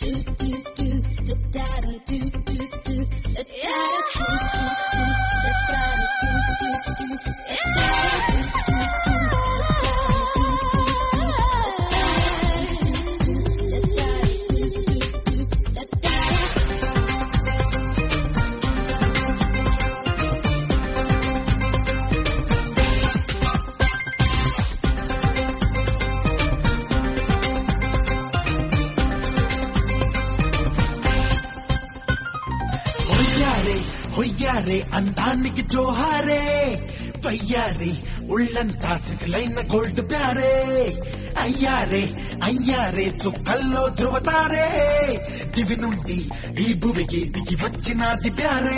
హొయ్యారే హొయ్యారే అందానికి జోహారే వయ్యారే ఉళ్ళంతా సిసిలైన గోల్డ్ ప్యారే అయ్యారే అయ్యారే చుక్కల్లో ధృవతారే దివి నుండి ఈ భువికి దిగి వచ్చినది ప్యారే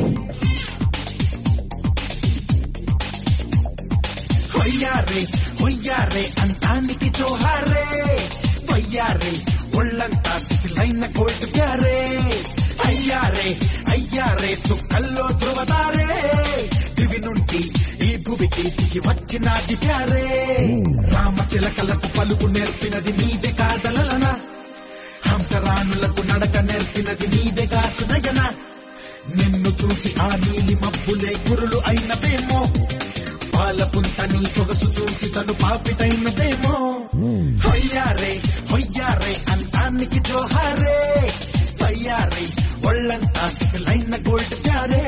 హొయ్యారే హొయ్యారే అంతానికి జోహారే వయ్యారే ఒళ్ళంతా సిసిలైన గోల్డ్ ప్యారే అయ్యారే అయ్యారే చుక్కల్లో ధృవతారే దివి నుండి ఈ భువికి దిగి వచ్చినది ప్యారే రామచిలకలకు పలుకు నేర్పినది నీదే కాదలన హంసరాణులకు నడక నేర్పినది నీదే కాసునయన నిన్ను చూసి ఆ నీలి మబ్బులే గురులు అయినవేమో పాల పుంతని సొగసు చూసి తను పాపిటైనదేమో హొయ్యారే హొయ్యారే అంతానికి జోహారే వయ్యారే ఒళ్ళంతా సిసిలైన గోల్డ్ ప్యారే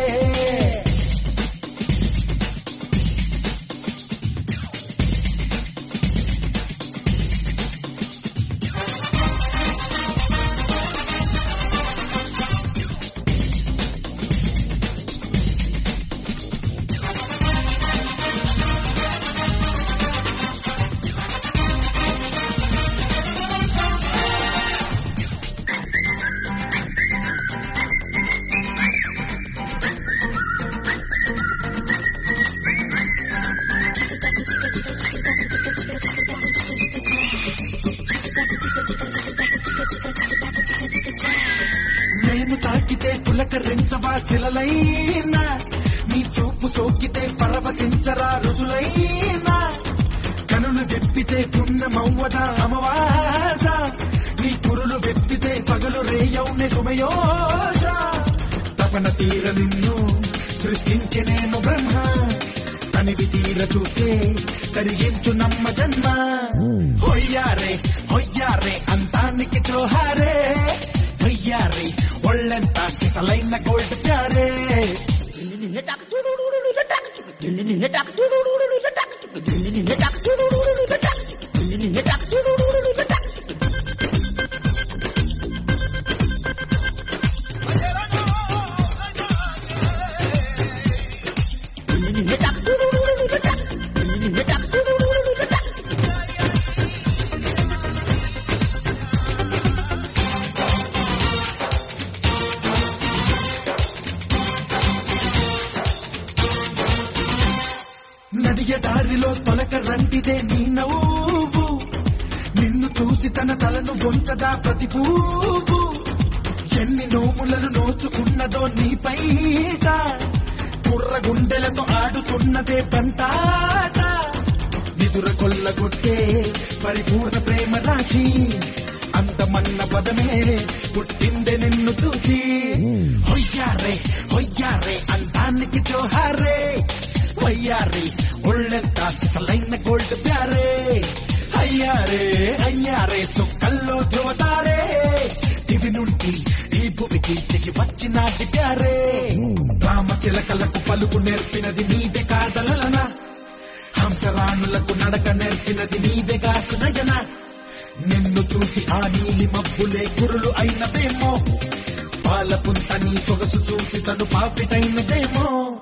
నేను తాకితే పులకరించవా శిలలైనా నీ చూపు సోకితే పరవశించరా రుజులైనా కనులు వెప్పితే పుణ్యమవ్వదా అమవాస నీ కురులు వెప్పితే పగలు రేయౌనే సుమయోష తపన తీర నిన్ను సృష్టించి నేను బ్రహ్మ తనివి తీర చూస్తే కరిగించు నమ్మ జన్మ హొయ్యారే హొయ్యారే అంతానికి చోహారే హొయ్యారే ఒళ్ళంతా సిసలైన గోల్డ్ ప్యారే నడియ దారిలో తొలక రంటిదే నీ నవ్వు నిన్ను చూసి తన తలను వంచదా ప్రతి పువ్వు ఎన్ని నోములను నోచుకున్నదో నీ పైట కుర్ర గుండెలతో ఆడుతున్నదే పంతాట నిదుర కొల్లగొట్టే పరిపూర్ణ ప్రేమ రాశి అంతమన్న పదమే పుట్టిందే నిన్ను చూసి హొయ్యారే హొయ్యారే అందానికి జోహారే వయ్యారే ఒళ్ళంతా సిసలైన గోల్డ్ ప్యారే అయ్యారే అయ్యారే చుక్కల్లో ధృవతారే దివి నుండి ఈ భూమికి దిగి వచ్చినది ప్యారే రామచిలకలకు పలుకు నేర్పినది నీదే కాదలన హంసరాణులకు నడక నేర్పినది నీదే కాసునయన నిన్ను చూసి ఆ నీలి మబ్బులే కురులు అయినదేమో పాల పుంతని సొగసు చూసి తను పాపిటైనదేమో